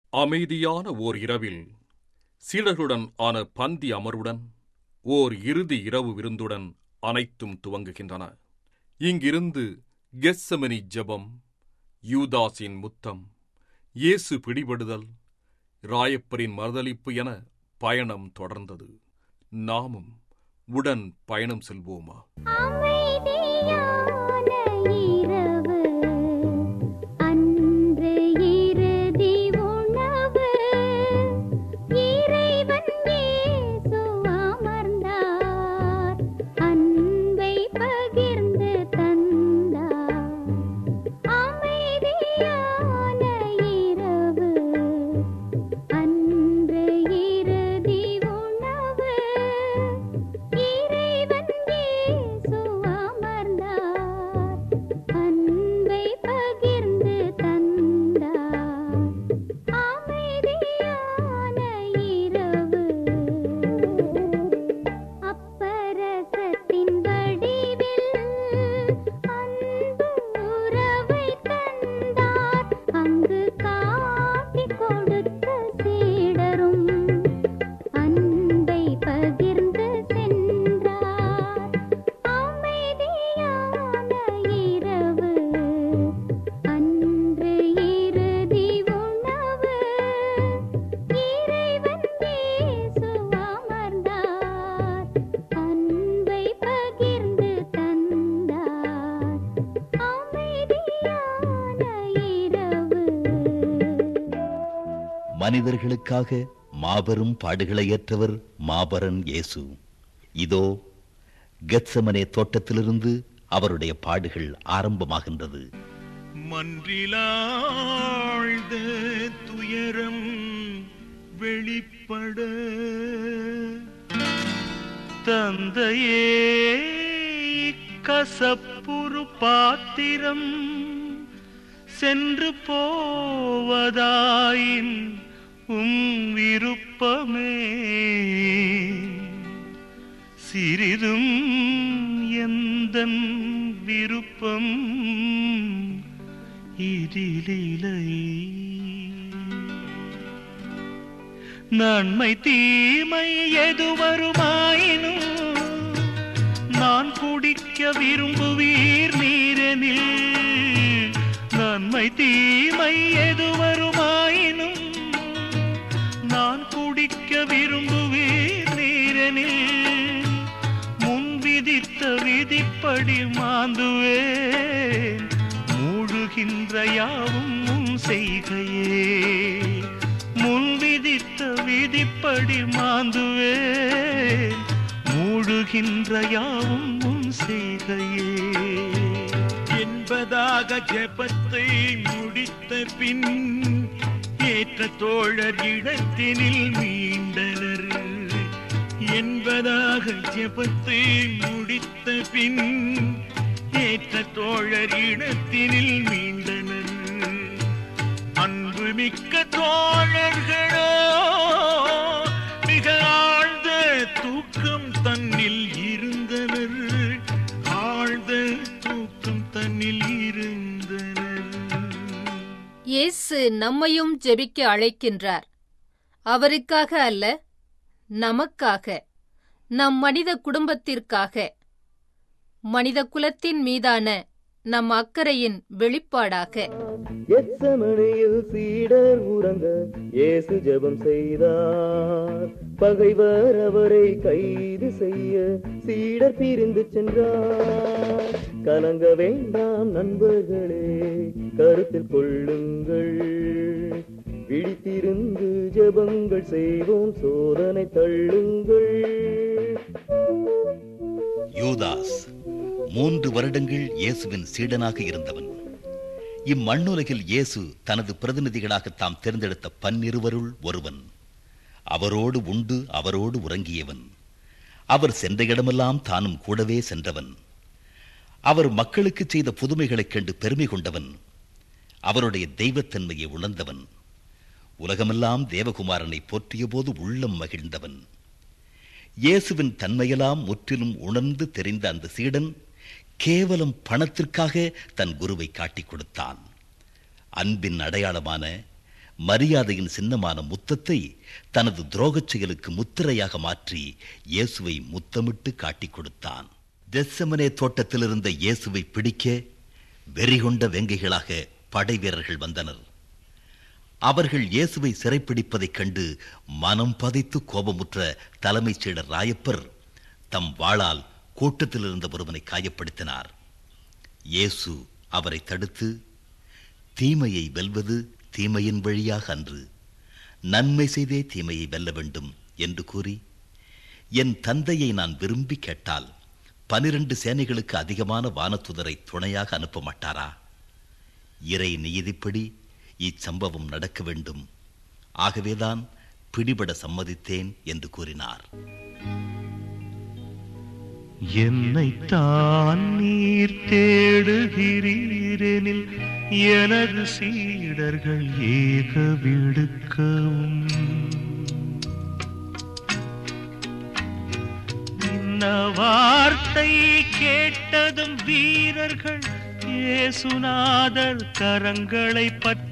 அமைதியான ஓர் இரவில் சீடர்களுடன் ஆன பந்தி அமர்வுடன் ஓர் இறுதி இரவு விருந்துடன் அனைத்தும் துவங்குகின்றன இங்கிருந்து கெஸ்ஸமனி ஜெபம் யூதாஸின் முத்தம் இயேசு பிடிபடுதல் ராயப்பரின் மறுதலிப்பு என பயணம் தொடர்ந்தது நாமும் உடன் பயணம் செல்வோமா அமைதியான இரவு அன்று இறுதி உணவு இறைவன் இயேசு அமர்ந்தார் அன்பை பகிர்ந்து தந்தார் அமைதியான இரவு அன்று இறுதி உணவு இறைவன் இயேசு அமர்ந்தார் அன்பை பகிர்ந்து தந்தார் அமைதியான இரவு அப்பரசத்தின் வடிவில் அன்பு உறவை தந்தார் அங்கு காட்டிக் கொடுத்த சீடரும் அன்பை பகிர்ந்து சென்றார் அமைதியான இரவு அன்று இறுதி உணவு இறைவன் இயேசு அமர்ந்தார் அன்பை பகிர்ந்து தந்தார் அமைதியான இரவு மனிதர்களுக்காக மாபெரும் பாடுகளை ஏற்றவர் மாபரன் இயேசு இதோ கெத்சமனே தோட்டத்திலிருந்து அவருடைய பாடுகள் ஆரம்பமாகின்றது மன்றிலாழ்ந்த துயரம் வெளிப்பட தந்தையே கசப்புரு பாத்திரம் சென்று போவதாயின் உம் விருப்பமே சிறிதும் எந்தன் விருப்பம் இதிலிலை நன்மை தீமை எது வருமாயினும் நான் குடிக்க விரும்புவீர் நீரெனில் நன்மை தீமை எது வருமாயினும் நான் குடிக்க விரும்புவீர் நீரெனில் முன் விதித்த விதிப்படி மாந்துவேன் மூழ்கின்ற யாவும் உன் செய்கையே முன் விதித்த விதிப்படி மாந்துவேன் மூழ்கின்ற யாவும் உன் செய்கையே என்பதாக ஜெபத்தை முடித்த பின் ஏற்ற தோழர் இடத்தினில் மீண்டனர் என்பதாக ஜெபத்தை முடித்த பின் ஏற்ற தோழர் இடத்தினில் மீண்டனர் அன்பு மிக்க தோழர்களோ மிக ஆழ்ந்த தூக்கம் தன்னில் இருந்தனர் ஆழ்ந்த தூக்கம் தன்னில் இருந்தனர் இயேசு நம்மையும் ஜெபிக்க அழைக்கின்றார் அவருக்காக அல்ல நமக்காக நம் மனித குடும்பத்திற்காக மனித குலத்தின் மீதான நம் அக்கறையின் வெளிப்பாடாக எச்சமணியில் சீடர் உறங்க இயேசு ஜெபம் செய்தார் பகைவர் அவரை கைது செய்ய சீடர் பிரிந்து சென்றார் கலங்க வேண்டாம் நண்பர்களே கருத்தில் கொள்ளுங்கள் விழித்திருந்து ஜெபங்கள் செய்வோம் சோதனை தள்ளுங்கள் யூதாஸ் மூன்று வருடங்கள் இயேசுவின் சீடனாக இருந்தவன் இம்மண்ணுலகில் இயேசு தனது பிரதிநிதிகளாக தாம் தேர்ந்தெடுத்த பன்னிருவருள் ஒருவன் அவரோடு உண்டு அவரோடு உறங்கியவன் அவர் சென்ற இடமெல்லாம் தானும் கூடவே சென்றவன் அவர் மக்களுக்கு செய்த புதுமைகளைக் கண்டு பெருமை கொண்டவன் அவருடைய தெய்வத்தன்மையை உணர்ந்தவன் உலகமெல்லாம் தேவகுமாரனை போற்றிய போது உள்ளம் மகிழ்ந்தவன் இயேசுவின் தன்மையெல்லாம் முற்றிலும் உணர்ந்து தெரிந்த அந்த சீடன் கேவலம் பணத்திற்காக தன் குருவை காட்டிக் கொடுத்தான் அன்பின் அடையாளமான மரியாதையின் சின்னமான முத்தத்தை தனது துரோகச் செயலுக்கு முத்திரையாக மாற்றி இயேசுவை முத்தமிட்டு காட்டிக் கொடுத்தான் தெஸ்ஸமனே தோட்டத்தில் இருந்த இயேசுவை பிடிக்க வெறிகொண்ட வெங்கைகளாக படை வீரர்கள் வந்தனர் அவர்கள் இயேசுவை சிறைப்பிடிப்பதைக் கண்டு மனம் பதைத்து கோபமுற்ற தலைமைச் சீடர் ராயப்பர் தம் வாளால் கூட்டத்தில் இருந்த ஒருவனை காயப்படுத்தினார் இயேசு அவரை தடுத்து தீமையை வெல்வது தீமையின் வழியாக அன்று நன்மை செய்தே தீமையை வெல்ல வேண்டும் என்று கூறி என் தந்தையை நான் விரும்பி கேட்டால் பனிரெண்டு சேனைகளுக்கு அதிகமான வானத்துதரை துணையாக அனுப்ப மாட்டாரா இறை நீதிப்படி இச்சம்பவம் நடக்க வேண்டும் ஆகவேதான் பிடிபட சம்மதித்தேன் என்று கூறினார் என்னைத்தான் நீர் தேடுகிறீரெனில் எனது சீடர்கள் ஏக விடுக்கவும் இன்ன வார்த்தை கேட்டதும் வீரர்கள் இயேசுநாதர் கரங்களை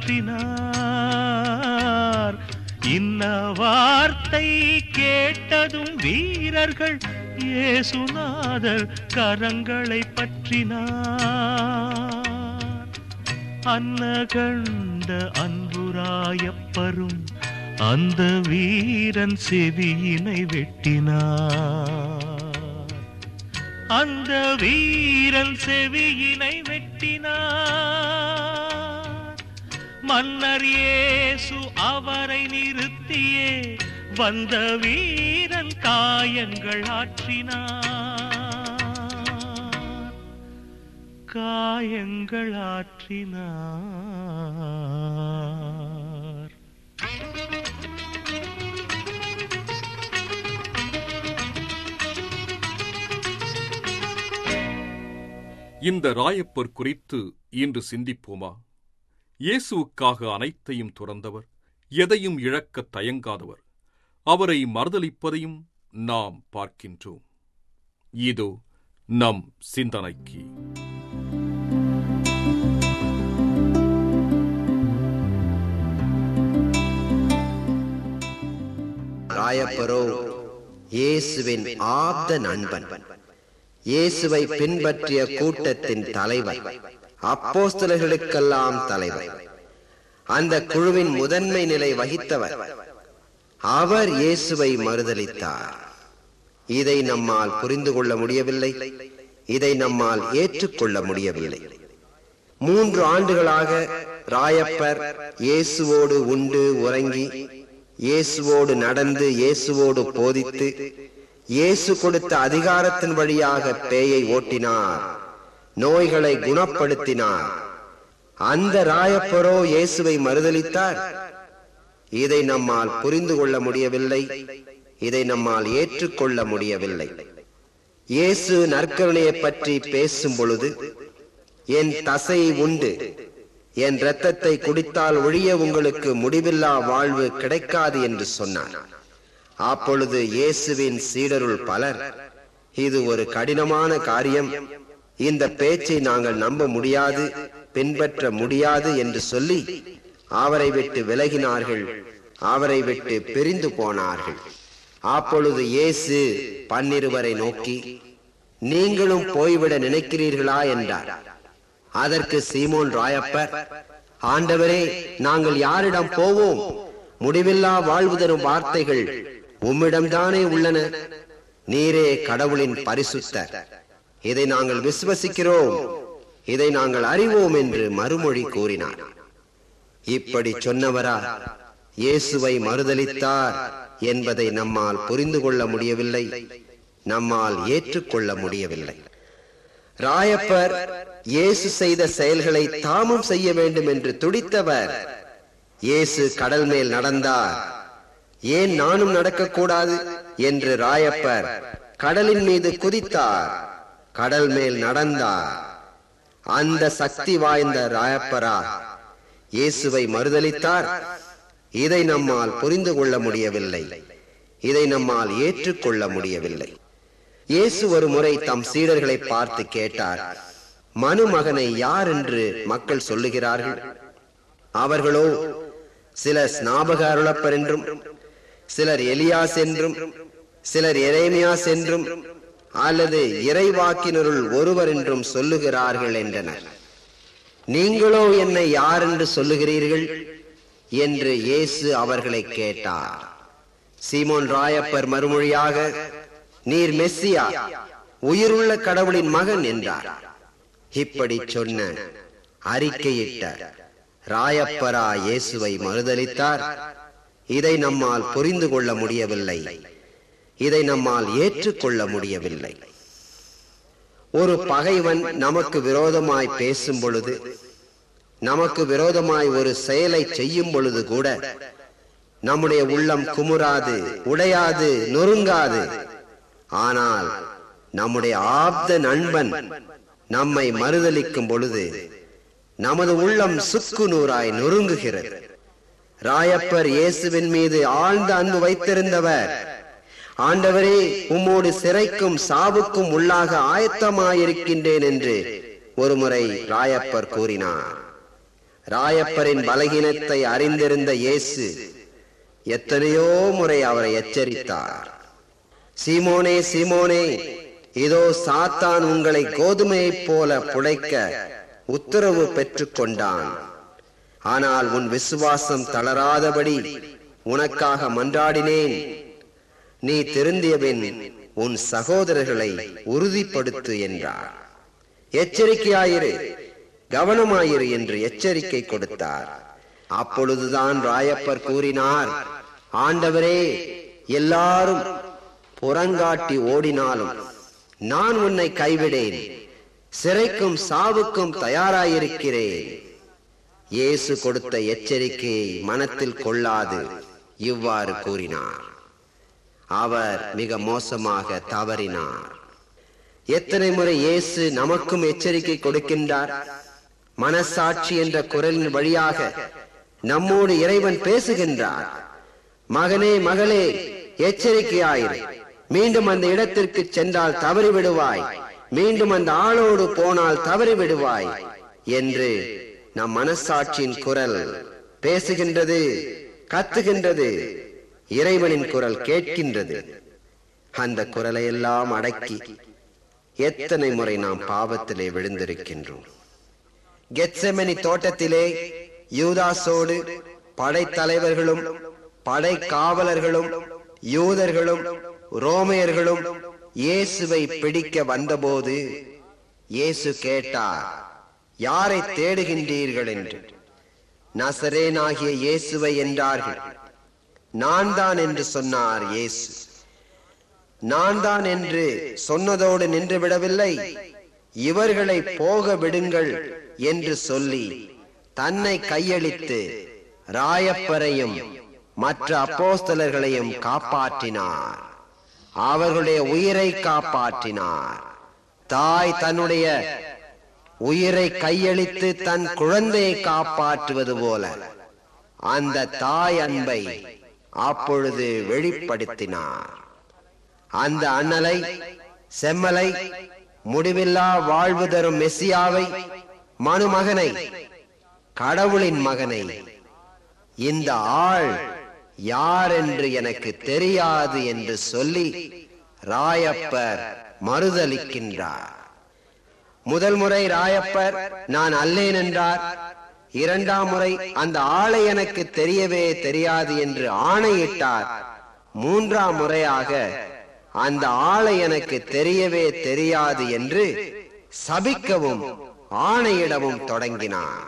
பற்றினார் இன்ன வார்த்தை கேட்டதும் வீரர்கள் இயேசுநாதர் கரங்களை பற்றினார் அன்னகண்ட அன்புராயப்பரும் அந்த வீரன் செவியினை வெட்டினார் அந்த வீரன் செவியினை வெட்டினார் மன்னர் இயேசு அவரை நிறுத்தியே வந்த வீரன் காயங்கள் ஆற்றினார் காயங்கள் ஆற்றினார் இந்த ராயப்பர் குறித்து இன்று சிந்திப்போமா இயேசுவுக்காக அனைத்தையும் துறந்தவர் எதையும் இழக்கத் தயங்காதவர் அவரை மறுதலிப்பதையும் நாம் பார்க்கின்றோம் இதோ நம் சிந்தனைக்கு ராயப்பரோ இயேசுவின் ஆப்த நண்பன் இயேசுவை பின்பற்றிய கூட்டத்தின் தலைவர் அப்போஸ்தலர்களுக்கெல்லாம் தலைவர் அந்த குழுவின் முதன்மை நிலை வகித்தவர் அவர் இயேசுவை மறுதலித்தார் இதை நம்மால் புரிந்து கொள்ள முடியவில்லை இதை நம்மால் ஏற்றுக்கொள்ள முடியவில்லை மூன்று ஆண்டுகளாக ராயப்பர் இயேசுவோடு உண்டு உறங்கி இயேசுவோடு நடந்து இயேசுவோடு போதித்து இயேசு கொடுத்த அதிகாரத்தின் வழியாக பேயை ஓட்டினார் நோய்களை குணப்படுத்தினார் அந்த ராயப்பரோ இயேசுவை மறுதலித்தார் இதை நம்மால் புரிந்து கொள்ள முடியவில்லை இதை நம்மால் ஏற்றுக்கொள்ள முடியவில்லை இயேசு நற்கருணையை பற்றி பேசும் பொழுது என் தசை உண்டு என் இரத்தத்தை குடித்தால் ஒழிய உங்களுக்கு முடிவில்லா வாழ்வு கிடைக்காது என்று சொன்னார் அப்பொழுது இயேசுவின் சீடருள் பலர் இது ஒரு கடினமான காரியம் இந்த பேச்சை நாங்கள் நம்ப முடியாது பின்பற்ற முடியாது என்று சொல்லி அவரை விட்டு விலகினார்கள் அவரை விட்டு பிரிந்து போனார்கள் அப்பொழுது இயேசு பன்னிருவரை நோக்கி நீங்களும் போய்விட நினைக்கிறீர்களா என்றார் அதற்கு சீமோன் ராயப்பர் ஆண்டவரே நாங்கள் யாரிடம் போவோம் முடிவில்லா வாழ்வு தரும் வார்த்தைகள் உம்மிடம்தானே உள்ளன நீரே கடவுளின் பரிசுத்தர் இதை நாங்கள் விசுவசிக்கிறோம் இதை நாங்கள் அறிவோம் என்று மறுமொழி கூறினார் இப்படி சொன்னவரா இயேசுவை மறுதலித்தார் என்பதை நம்மால் புரிந்து கொள்ள முடியவில்லை நம்மால் ஏற்றுக்கொள்ள முடியவில்லை ராயப்பர் இயேசு செய்த செயல்களை தாமும் செய்ய வேண்டும் என்று துடித்தவர் இயேசு கடல் மேல் நடந்தார் ஏன் நானும் நடக்கக்கூடாது என்று ராயப்பர் கடலின் மீது குதித்தார் கடல் மேல் நடந்தார் அந்த சக்தி வாய்ந்த ராயப்பரா இயேசுவை மறுதலித்தார் இதை நம்மால் புரிந்து கொள்ள முடியவில்லை இதை நம்மால் ஏற்றுக்கொள்ள முடியவில்லை இயேசு ஒரு முறை தம் சீடர்களை பார்த்து கேட்டார் மனுமகனை யார் என்று மக்கள் சொல்லுகிறார்கள் அவர்களோ சிலர் ஸ்நாபக அருளப்பர் என்றும் சிலர் எலியாஸ் என்றும் சிலர் எரேமியாஸ் என்றும் அல்லது இறைவாக்கினருள் ஒருவர் என்றும் சொல்லுகிறார்கள் என்றனர் நீங்களோ என்னை யார் என்று சொல்லுகிறீர்கள் என்று இயேசு அவர்களை கேட்டார் சீமோன் ராயப்பர் மறுமொழியாக நீர் மெஸ்ஸியா உயிருள்ள கடவுளின் மகன் என்றார் இப்படி சொன்ன அறிக்கையிட்ட ராயப்பரா இயேசுவை மறுதலித்தார் இதை நம்மால் புரிந்து கொள்ள முடியவில்லை இதை நம்மால் ஏற்றுக்கொள்ள முடியவில்லை ஒரு பகைவன் நமக்கு விரோதமாய் பேசும் பொழுது நமக்கு விரோதமாய் ஒரு செயலை செய்யும் பொழுது கூட நம்முடைய உள்ளம் குமுறாது உடையாது நொறுங்காது ஆனால் நம்முடைய ஆப்த நண்பன் நம்மை மறுதலிக்கும் பொழுது நமது உள்ளம் சுக்கு நூறாய் நொறுங்குகிறது ராயப்பர் இயேசுவின் மீது ஆழ்ந்த அன்பு வைத்திருந்தவர் ஆண்டவரே உம்மோடு சிறைக்கும் சாவுக்கும் உள்ளாக ஆயத்தமாயிருக்கின்றேன் என்று ஒருமுறை ராயப்பர் கூறினார் ராயப்பரின் பலகீனத்தை அறிந்திருந்த இயேசு எத்தனையோ முறை அவரை எச்சரித்தார் சீமோனே சீமோனே இதோ சாத்தான் உங்களை கோதுமையைப் போல புடைக்க உத்தரவு பெற்றுக் கொண்டான் ஆனால் உன் விசுவாசம் தளராதபடி உனக்காக மன்றாடினேன் நீ திருந்தியபின் உன் சகோதரர்களை உறுதிப்படுத்து என்றார் எச்சரிக்கையாயிரு கவனமாயிரு என்று எச்சரிக்கை கொடுத்தார் அப்பொழுதுதான் ராயப்பர் கூறினார் ஆண்டவரே எல்லாரும் புறங்காட்டி ஓடினாலும் நான் உன்னை கைவிடேன் சிறைக்கும் சாவுக்கும் தயாராயிருக்கிறேன் இயேசு கொடுத்த எச்சரிக்கையை மனத்தில் கொள்ளாது இவ்வாறு கூறினார் அவர் மிக மோசமாக தவறினார் எத்தனை முறை இயேசு நமக்கும் எச்சரிக்கை கொடுக்கின்றார் மனசாட்சி என்ற குரலின் வழியாக நம்மோடு இறைவன் பேசுகின்றார் மகனே மகளே எச்சரிக்கையாயிரு மீண்டும் அந்த இடத்திற்கு சென்றால் தவறி விடுவாய் மீண்டும் அந்த ஆளோடு போனால் தவறி விடுவாய் என்று நம் மனசாட்சியின் குரல் பேசுகின்றது கத்துகின்றது இறைவனின் குரல் கேட்கின்றது அந்த குரலை எல்லாம் அடக்கி எத்தனை முறை நாம் பாவத்திலே விழுந்திருக்கின்றோம் கெத்செமனி தோட்டத்திலே யூதாசோடு படைத்தலைவர்களும் படை காவலர்களும் யூதர்களும் ரோமையர்களும் இயேசுவை பிடிக்க வந்தபோது இயேசு கேட்டார் யாரை தேடுகின்றீர்கள் என்று நசரேனாகிய இயேசுவை என்றார்கள் நான் தான் என்று சொன்னார் இயேசு நான் தான் என்று சொன்னதோடு நின்று விடவில்லை இவர்களை போக விடுங்கள் என்று சொல்லி தன்னை கையளித்து ராயப்பரையும் மற்ற அப்போஸ்தலர்களையும் காப்பாற்றினார் அவர்களுடைய உயிரை காப்பாற்றினார் தாய் தன்னுடைய உயிரை கையளித்து தன் குழந்தையை காப்பாற்றுவது போல அந்த தாய் அன்பை அப்பொழுது வெளிப்படுத்தினார் அந்த அண்ணலை செம்மலை முடிவில்லா வாழ்வு தரும் மெஸ்ஸியாவை மனுமகனை கடவுளின் மகனை இந்த ஆள் யார் என்று எனக்கு தெரியாது என்று சொல்லி ராயப்பர் மறுதலிக்கின்றார் முதல் முறை ராயப்பர் நான் அல்லேன் என்றார் இரண்டாம் முறை அந்த ஆளை எனக்கு தெரியவே தெரியாது என்று ஆணையிட்டார் மூன்றாம் முறையாக அந்த ஆளை எனக்கு தெரியவே தெரியாது என்று சபிக்கவும் ஆணையிடவும் தொடங்கினார்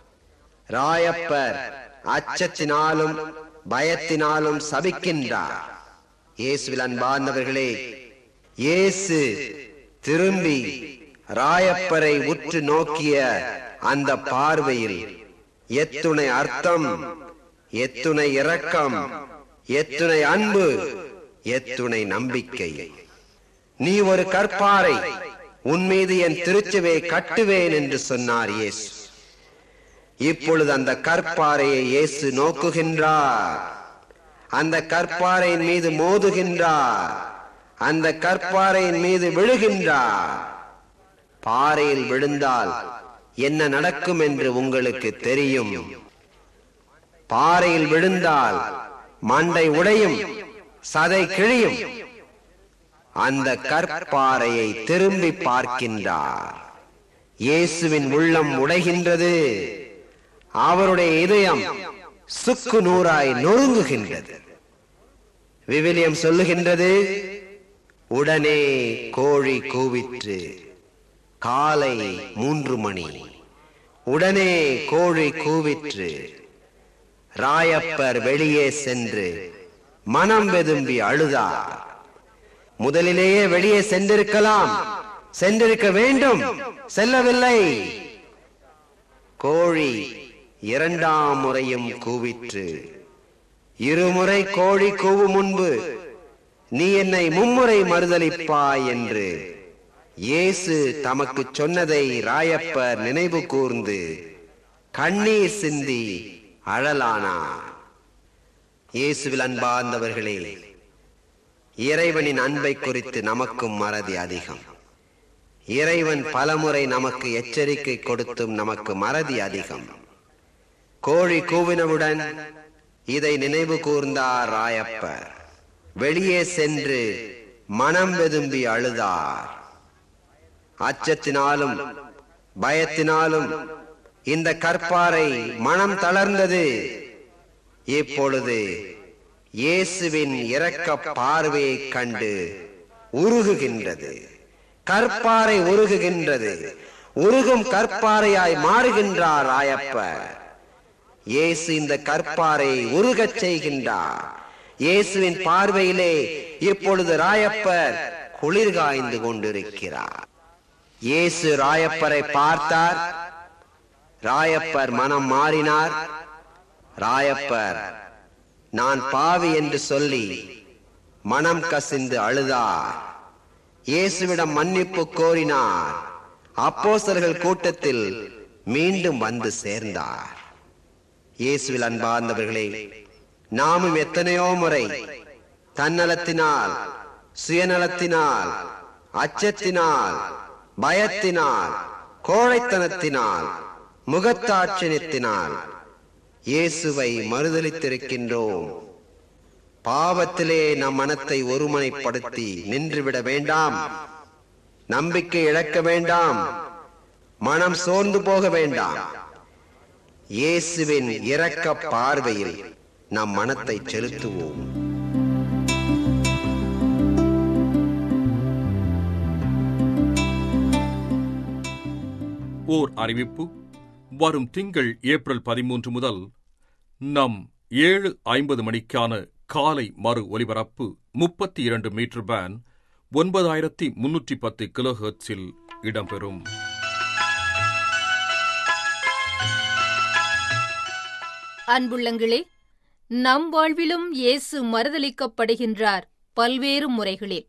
ராயப்பர் அச்சத்தினாலும் பயத்தினாலும் சபிக்கின்றார் இயேசுவில் அன்பார்ந்தவர்களே இயேசு திரும்பி ராயப்பரை உற்று நோக்கிய அந்த பார்வையில் எத்துணை அர்த்தம் எத்துணை இரக்கம் எத்துணை அன்பு எத்துணை நம்பிக்கை நீ ஒரு கற்பாறை உன் மீது என் திருச்சுவை கட்டுவேன் என்று சொன்னார் இயேசு இப்பொழுது அந்த கற்பாறையை இயேசு நோக்குகின்றார் அந்த கற்பாறையின் மீது மோதுகின்றார் அந்த கற்பாறையின் மீது விழுகின்றார் பாறையில் விழுந்தால் என்ன நடக்கும் என்று உங்களுக்கு தெரியும் பாறையில் விழுந்தால் மண்டை உடையும் சதை கிழியும் அந்த கற்பாறையை திரும்பி பார்க்கின்றார் இயேசுவின் உள்ளம் உடைகின்றது அவருடைய இதயம் சுக்கு நூறாய் நொறுங்குகின்றது விவிலியம் சொல்லுகின்றது உடனே கோழி கூவிற்று காலை மூன்று மணி உடனே கோழி கூவிற்று ராயப்பர் வெளியே சென்று மனம் வெதும்பி அழுதார் முதலிலேயே வெளியே சென்றிருக்கலாம் சென்றிருக்க வேண்டும் செல்லவில்லை கோழி இரண்டாம் முறையும் கூவிற்று இருமுறை கோழி கூவும் முன்பு நீ என்னை மும்முறை மறுதலிப்பாய் என்று இயேசு தமக்கு சொன்னதை ராயப்பர் நினைவு கூர்ந்து கண்ணீர் சிந்தி அழலானார் இயேசுவில் அன்பார்ந்தவர்களே இறைவனின் அன்பை குறித்து நமக்கும் மறதி அதிகம் இறைவன் பலமுறை நமக்கு எச்சரிக்கை கொடுத்தும் நமக்கு மறதி அதிகம் கோழி கூவினவுடன் இதை நினைவு கூர்ந்தார் ராயப்பர் வெளியே சென்று மனம் வெதும்பி அழுதார் அச்சத்தினாலும் பயத்தினாலும் இந்த கற்பாறை மனம் தளர்ந்தது இப்பொழுது இயேசுவின் இரக்க பார்வையை கண்டு உருகுகின்றது கற்பாறை உருகுகின்றது உருகும் கற்பாறையாய் மாறுகின்றார் ராயப்பர் இயேசு இந்த கற்பாறையை உருகச் செய்கின்றார் இயேசுவின் பார்வையிலே இப்பொழுது ராயப்பர் குளிர் காய்ந்து கொண்டிருக்கிறார் இயேசு ராயப்பரை பார்த்தார் ராயப்பர் மனம் மாறினார் ராயப்பர் நான் பாவி என்று சொல்லி மனம் கசிந்து அழுதார் இயேசுவிடம் மன்னிப்பு கோரினார் அப்போஸ்தலர்கள் கூட்டத்தில் மீண்டும் வந்து சேர்ந்தார் இயேசுவில் அன்பார்ந்தவர்களே நாமும் எத்தனையோ முறை தன்னலத்தினால் சுயநலத்தினால் அச்சத்தினால் பயத்தினால் கோழைத்தனத்தினால் முகத்தாட்சணியத்தினால் இயேசுவை மறுதலித்திருக்கின்றோம் பாவத்திலே நம் மனத்தை ஒருமுனைப்படுத்தி நின்றுவிட வேண்டாம் நம்பிக்கை இழக்க வேண்டாம் மனம் சோர்ந்து போக வேண்டாம் இயேசுவின் இரக்க பார்வையில் நம் மனத்தை செலுத்துவோம் ஓர் அறிவிப்பு வரும் திங்கள் ஏப்ரல் பதிமூன்று முதல் நம் ஏழு ஐம்பது மணிக்கான காலை மறு ஒலிபரப்பு முப்பத்தி இரண்டு மீட்டர் பேன் ஒன்பதாயிரத்தி முன்னூற்றி பத்து கிலோஹெர்ட்ஸில் இடம்பெறும் அன்புள்ளங்களே நம் வாழ்விலும் இயேசு மறுதலிக்கப்படுகின்றார் பல்வேறு முறைகளில்